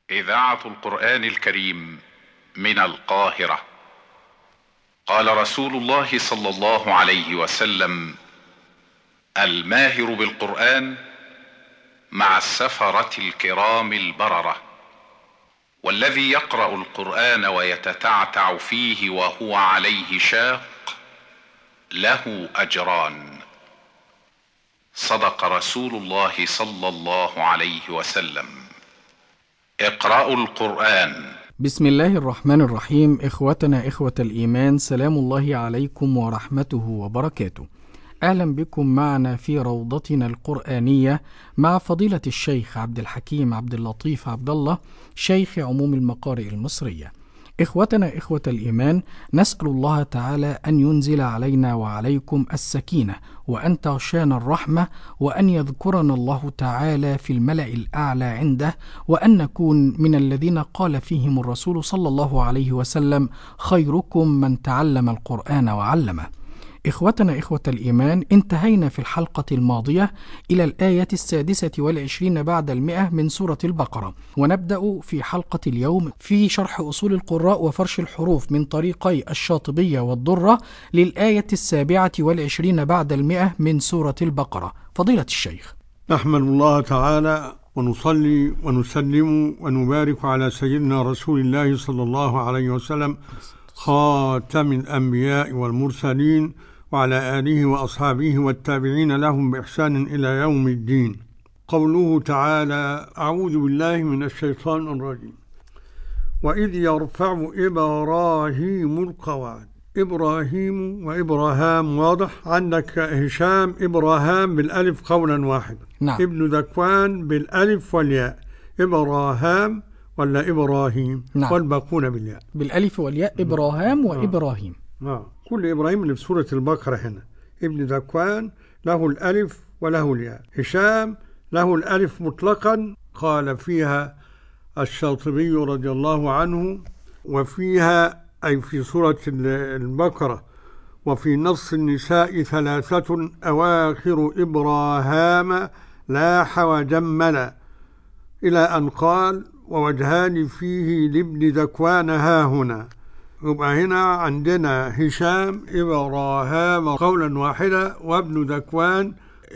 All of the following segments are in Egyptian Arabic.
اذاعه القران الكريم من القاهره قال رسول الله صلى الله عليه وسلم الماهر بالقران مع السفره الكرام البرره والذي يقرا القران ويتتعتع فيه وهو عليه شاق له اجران صدق رسول الله صلى الله عليه وسلم اقرأوا القرآن بسم الله الرحمن الرحيم إخوتنا إخوة الإيمان سلام الله عليكم ورحمته وبركاته أهلا بكم معنا في روضتنا القرآنية مع فضيلة الشيخ عبد الحكيم عبد اللطيف عبد الله شيخ عموم المقارئ المصرية إخوتنا إخوة الإيمان نسأل الله تعالى أن ينزل علينا وعليكم السكينة وأن تغشانا الرحمة وأن يذكرنا الله تعالى في الملأ الأعلى عنده وأن نكون من الذين قال فيهم الرسول صلى الله عليه وسلم خيركم من تعلم القرآن وعلمه إخوتنا إخوة الإيمان انتهينا في الحلقة الماضية إلى الآية السادسة والعشرين بعد المئة من سورة البقرة ونبدأ في حلقة اليوم في شرح أصول القراء وفرش الحروف من طريقي الشاطبية والضرة للآية السابعة والعشرين بعد المئة من سورة البقرة فضيلة الشيخ نحمد الله تعالى ونصلي ونسلم ونبارك على سيدنا رسول الله صلى الله عليه وسلم خاتم الأنبياء والمرسلين وعلى آله وأصحابه والتابعين لهم بإحسان إلى يوم الدين قوله تعالى أعوذ بالله من الشيطان الرجيم وإذ يرفع إبراهيم القواعد إبراهيم وإبراهام واضح عندك هشام إبراهام بالألف قولا واحدا نعم. ابن ذكوان بالألف والياء إبراهام ولا إبراهيم نعم. والباقون بالياء بالألف والياء إبراهام وإبراهيم آه. كل إبراهيم اللي في سورة البقرة هنا ابن ذكوان له الألف وله الياء هشام له الألف مطلقا قال فيها الشاطبي رضي الله عنه وفيها أي في سورة البقرة وفي نص النساء ثلاثة أواخر إبراهام لاح وجمل إلى أن قال ووجهان فيه لابن ذكوان ها هنا يبقى هنا عندنا هشام إبراهام قولا واحدا وابن ذكوان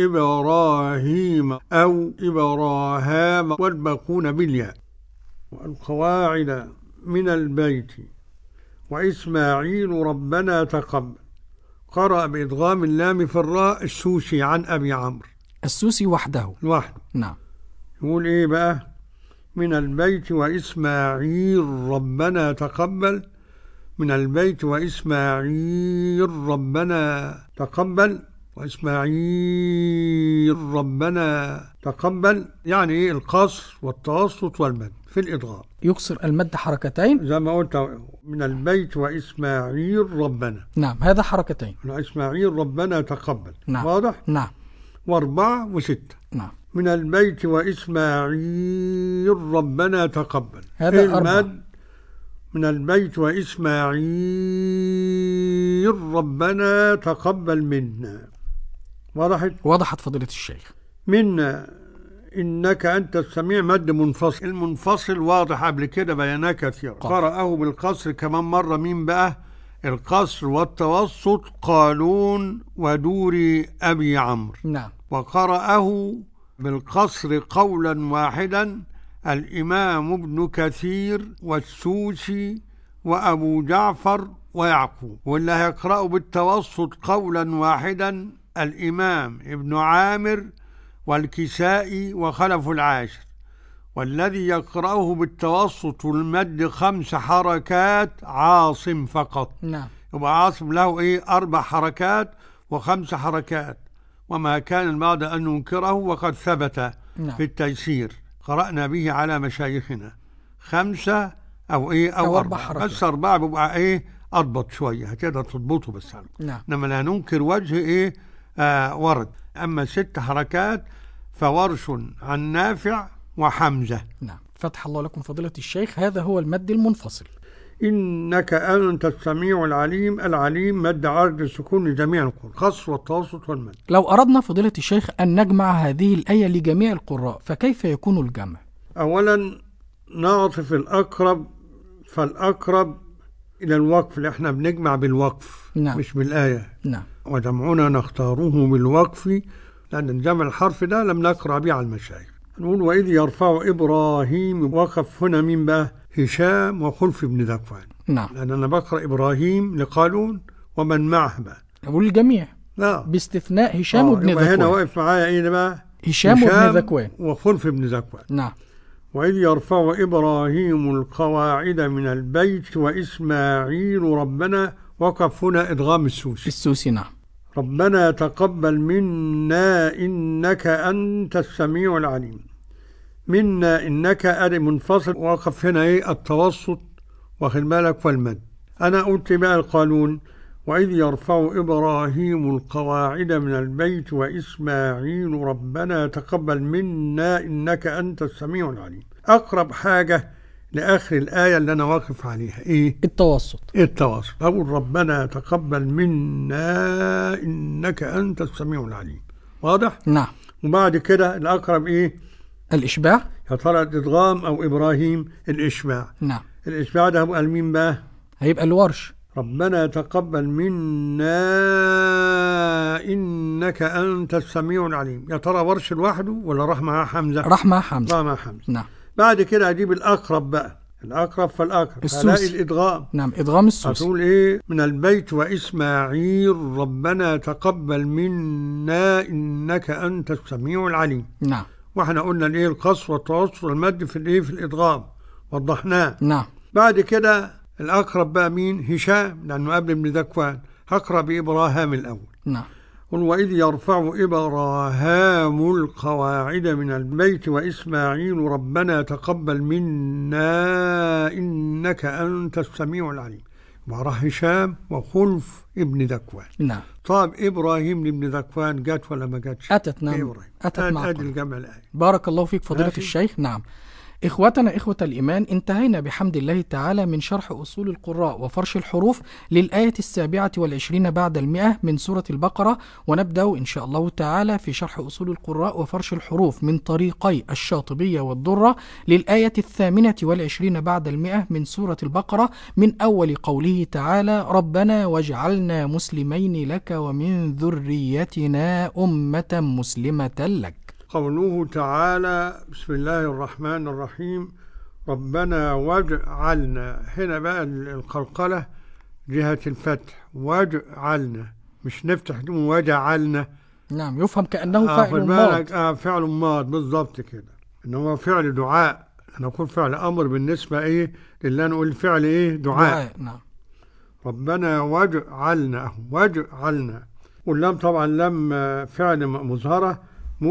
إبراهيم أو إبراهام والباقون بالياء والقواعد من البيت وإسماعيل ربنا تقبل قرأ بإدغام اللام في الراء السوسي عن أبي عمرو السوسي وحده لوحده نعم يقول إيه بقى من البيت وإسماعيل ربنا تقبل من البيت وإسماعيل ربنا تقبل وإسماعيل ربنا تقبل يعني إيه القصر والتوسط والمد في الإضغام يقصر المد حركتين زي ما قلت من البيت وإسماعيل ربنا نعم هذا حركتين إسماعيل ربنا تقبل نعم. واضح نعم وأربعة وستة نعم من البيت وإسماعيل ربنا تقبل هذا إيه أربعة. المد من البيت وإسماعيل ربنا تقبل منا وضحت وضحت فضيلة الشيخ منا إنك أنت السميع مد منفصل المنفصل واضح قبل كده بيانات كثيرة قال. قرأه بالقصر كمان مرة مين بقى القصر والتوسط قالون ودور أبي عمرو نعم وقرأه بالقصر قولا واحدا الإمام ابن كثير والسوسي وأبو جعفر ويعقوب واللي هيقرأه بالتوسط قولا واحدا الإمام ابن عامر والكسائي وخلف العاشر والذي يقرأه بالتوسط والمد خمس حركات عاصم فقط نعم يبقى عاصم له ايه اربع حركات وخمس حركات وما كان بعد ان ننكره وقد ثبت نعم. في التيسير قرانا به على مشايخنا خمسه او ايه او, أو أربع اربعه حركات. بس اربعه بيبقى ايه اضبط شويه هتقدر تضبطه بس نعم انما لا ننكر وجه ايه آه ورد اما ست حركات فورش عن نافع وحمزه نعم فتح الله لكم فضيلة الشيخ هذا هو المد المنفصل إنك أنت السميع العليم العليم مد عرض السكون لجميع القرآن قصر والتوسط والمد لو أردنا فضيلة الشيخ أن نجمع هذه الآية لجميع القراء فكيف يكون الجمع؟ أولا نعطف الأقرب فالأقرب إلى الوقف اللي احنا بنجمع بالوقف نعم. مش بالآية نعم وجمعنا نختاره بالوقف لأن الجمع الحرف ده لم نقرأ به على المشايخ نقول وإذ يرفع إبراهيم وقف هنا مين بقى هشام وخلف بن ذكوان نعم لأن أنا بقرأ إبراهيم لقالون ومن معه بقى والجميع لا باستثناء هشام آه، وابن يبقى هنا ذكوان واقف معايا إيه ده بقى هشام وابن ذكوان وخلف بن ذكوان نعم وإذ يرفع إبراهيم القواعد من البيت وإسماعيل ربنا وقف هنا إدغام السوسي السوسي نعم ربنا تقبل منا إنك أنت السميع العليم منا إنك أدي منفصل وقف هنا إيه التوسط واخد بالك والمد أنا قلت بقى القانون وإذ يرفع إبراهيم القواعد من البيت وإسماعيل ربنا تقبل منا إنك أنت السميع العليم أقرب حاجة لآخر الآية اللي أنا واقف عليها إيه؟ التوسط التواصل أقول ربنا تقبل منا إنك أنت السميع العليم واضح؟ نعم وبعد كده الأقرب إيه؟ الإشباع يا ترى الإدغام أو إبراهيم الإشباع نعم الإشباع ده هو مين بقى؟ هيبقى الورش ربنا تقبل منا إنك أنت السميع العليم يا ترى ورش لوحده ولا راح معاه حمزة؟ راح مع حمزة راح مع حمزة نعم بعد كده أجيب الأقرب بقى الأقرب فالأقرب السوسي. هلاقي الإدغام نعم إدغام السوسي هتقول ايه من البيت واسماعيل ربنا تقبل منا انك انت السميع العليم نعم واحنا قلنا الايه القصر والتوسط والمد في الايه في الادغام وضحناه نعم بعد كده الاقرب بقى مين هشام لانه قبل ابن ذكوان هقرا بابراهام الاول نعم قل وإذ يرفع إبراهام القواعد من البيت وإسماعيل ربنا تقبل منا إنك أنت السميع العليم وراح هشام وخلف ابن ذكوان نعم طب إبراهيم لابن ذكوان جت ولا ما جاتش؟ أتت نعم إبراهيم أتت أد- مع أدي قول. الجمع الآية بارك الله فيك فضيلة ماشي. الشيخ نعم إخوتنا إخوة الإيمان انتهينا بحمد الله تعالى من شرح أصول القراء وفرش الحروف للآية السابعة والعشرين بعد المئة من سورة البقرة ونبدأ إن شاء الله تعالى في شرح أصول القراء وفرش الحروف من طريقي الشاطبية والضرة للآية الثامنة والعشرين بعد المئة من سورة البقرة من أول قوله تعالى ربنا واجعلنا مسلمين لك ومن ذريتنا أمة مسلمة لك قوله تعالى بسم الله الرحمن الرحيم ربنا واجعلنا هنا بقى ال- القلقلة جهة الفتح واجعلنا مش نفتح دي وجعلنا نعم يفهم كأنه آه فاعل خد ماض بالك آه فعل ماض بالظبط كده ان هو فعل دعاء انا اقول فعل امر بالنسبه ايه لله نقول فعل ايه دعاء, دعاء. نعم ربنا واجعلنا أهو، واجعلنا واللام طبعا لام آه، فعل م- مظهره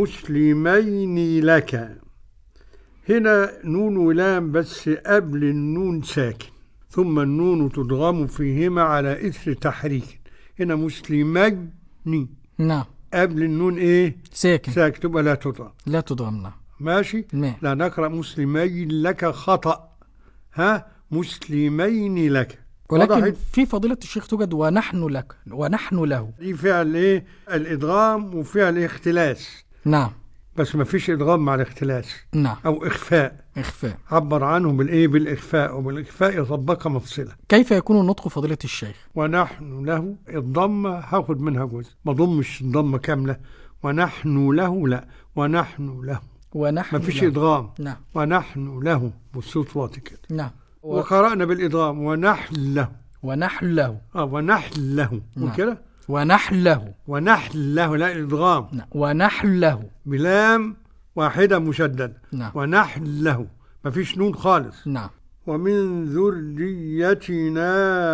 مسلمين لك هنا نون ولام بس قبل النون ساكن ثم النون تدغم فيهما على اثر تحريك هنا مسلمين نعم قبل النون ايه ساكن ساكن تبقى لا تضغم لا تضغمنا ماشي نعم لا نقرأ مسلمين لك خطأ ها مسلمين لك ولكن وضحت؟ في فضيلة الشيخ توجد ونحن لك ونحن له دي فعل ايه الادغام وفعل اختلاس نعم بس ما فيش ادغام مع الاختلاس نعم او اخفاء إخفاء عبر عنه بالايه بالاخفاء وبالاخفاء يطبق مفصله كيف يكون النطق فضيلة الشيخ ونحن له الضمه هاخد منها جزء ما ضمش الضمه كامله ونحن له لا ونحن له ونحن ما فيش له. ادغام نعم ونحن له بالصوت واطي كده نعم و... وقرأنا بالإدغام ونحن له ونحن له اه ونحن له نعم. كده ونحن له ونحن له لا الإدغام نعم. ونحن له بلام واحدة مشددة نعم ونحن له ما فيش نون خالص نعم ومن ذريتنا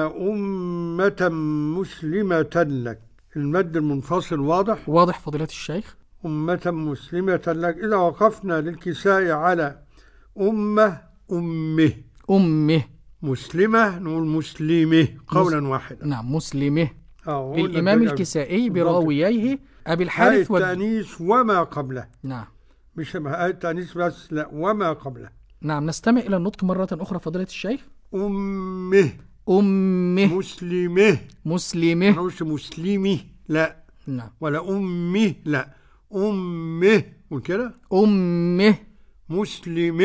أمة مسلمة لك المد المنفصل واضح واضح فضيلة الشيخ أمة مسلمة لك إذا وقفنا للكساء على أمة أمه أمه مسلمة نقول مسلمه قولا واحدا نعم مسلمه آه، قلنا للإمام الدنيا- الكسائي بالضبط. براوييه أبي هاء الحارث و... التأنيث وما قبله نعم مش هاء التأنيث بس لا وما قبله نعم نستمع إلى النطق مرة أخرى فضيلة الشيخ أمه أمه مسلمه ما مسلمه نقولش مسلمه لا نعم ولا أمه لا أمه وكده أمه مسلمه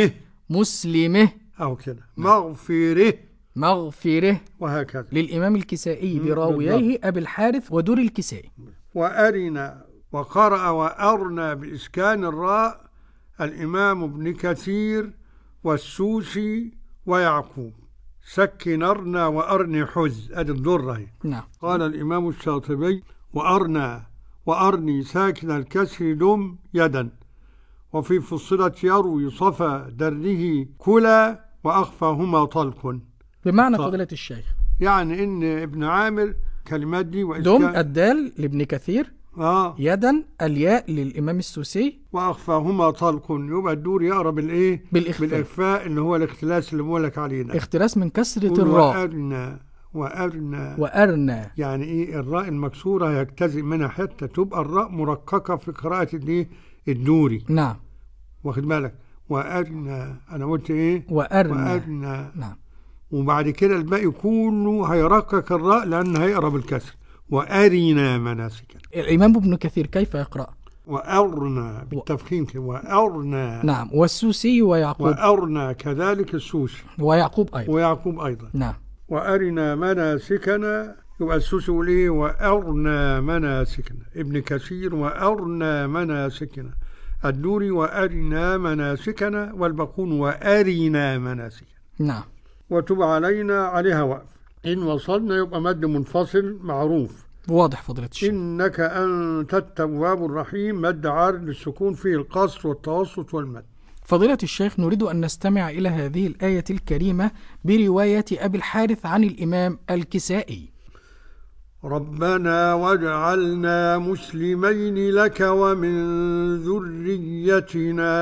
مسلمه أو كده مغفره مغفره وهكذا للإمام الكسائي مم، براوييه أبي الحارث ودور الكسائي وأرنا وقرأ وأرنا بإسكان الراء الإمام ابن كثير والسوسي ويعقوب سكن أرنا وأرني حز أدي الضرة هي. نعم قال الإمام الشاطبي وأرنا وأرني ساكن الكسر دم يدا وفي فصلة يروي صفا دره كلا وأخفاهما طلق بمعنى صح. فضيلة الشيخ يعني إن ابن عامر كلمات دي دم وإسكان الدال لابن كثير آه يدا الياء للإمام السوسي وأخفاهما طلق يبقى الدور يقرب الإيه بالإخفاء بالإخفاء اللي هو الاختلاس اللي بقول لك عليه ده اختلاس من كسرة قول الراء وأرنا وأرنا وأرنا يعني ايه الراء المكسوره يجتزئ منها حته تبقى الراء مرققه في قراءه الايه الدوري نعم واخد بالك وارنا انا قلت ايه وأرنا وارنا نعم وبعد كده الباقي كله هيرقق الراء لان هيقرب الكسر وارنا مناسكنا الإمام ابن كثير كيف يقرأ وارنا بالتفخيم كده وارنا نعم والسوسي ويعقوب وارنا كذلك السوسي ويعقوب أيضا ويعقوب ايضا نعم وأرنا مناسكنا يبقى السوسي يقول إيه وأرنا مناسكنا ابن كثير وأرنا مناسكنا الدوري وأرنا مناسكنا والباقون وأرنا مناسكنا نعم وتب علينا عليها وقف إن وصلنا يبقى مد منفصل معروف واضح فضيلة الشيخ إنك أنت التواب الرحيم مد عارض للسكون فيه القصر والتوسط والمد فضيلة الشيخ نريد أن نستمع إلى هذه الآية الكريمة برواية أبي الحارث عن الإمام الكسائي ربنا واجعلنا مسلمين لك ومن ذريتنا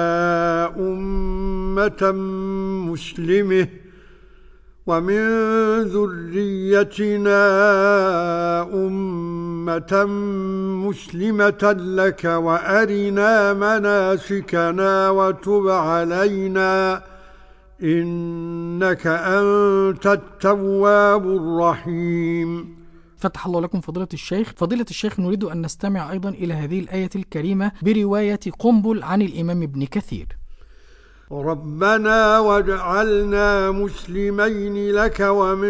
أمة مسلمة ومن ذريتنا أمة مسلمة لك وأرنا مناسكنا وتب علينا إنك أنت التواب الرحيم فتح الله لكم فضيلة الشيخ فضيلة الشيخ نريد أن نستمع أيضا إلى هذه الآية الكريمة برواية قنبل عن الإمام ابن كثير ربنا واجعلنا مسلمين لك ومن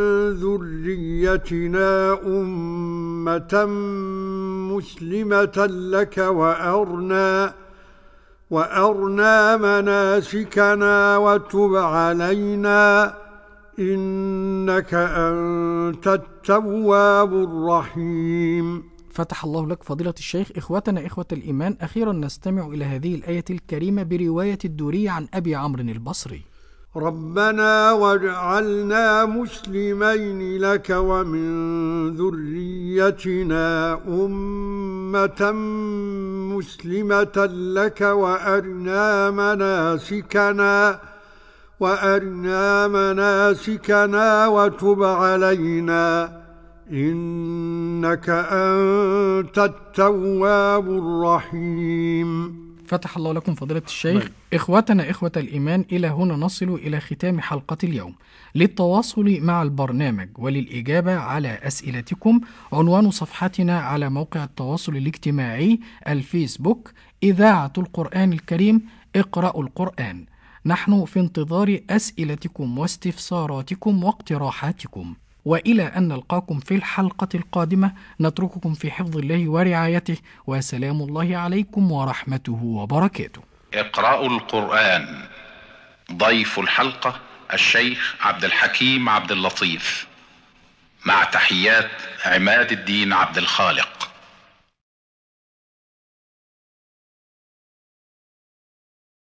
ذريتنا أمة مسلمة لك وأرنا وأرنا مناسكنا وتب علينا إنك أنت التواب الرحيم فتح الله لك فضيلة الشيخ إخوتنا إخوة الإيمان أخيرا نستمع إلى هذه الآية الكريمة برواية الدوري عن أبي عمرو البصري ربنا واجعلنا مسلمين لك ومن ذريتنا أمة مسلمة لك وأرنا مناسكنا وأرنا مناسكنا وتب علينا إنك أنت التواب الرحيم فتح الله لكم فضيلة الشيخ إخوتنا إخوة الإيمان إلى هنا نصل إلى ختام حلقة اليوم للتواصل مع البرنامج وللإجابة على أسئلتكم عنوان صفحتنا على موقع التواصل الاجتماعي الفيسبوك إذاعة القرآن الكريم اقرأوا القرآن نحن في انتظار أسئلتكم واستفساراتكم واقتراحاتكم والى ان نلقاكم في الحلقه القادمه نترككم في حفظ الله ورعايته وسلام الله عليكم ورحمته وبركاته اقرأوا القرآن ضيف الحلقة الشيخ عبد الحكيم عبد اللطيف مع تحيات عماد الدين عبد الخالق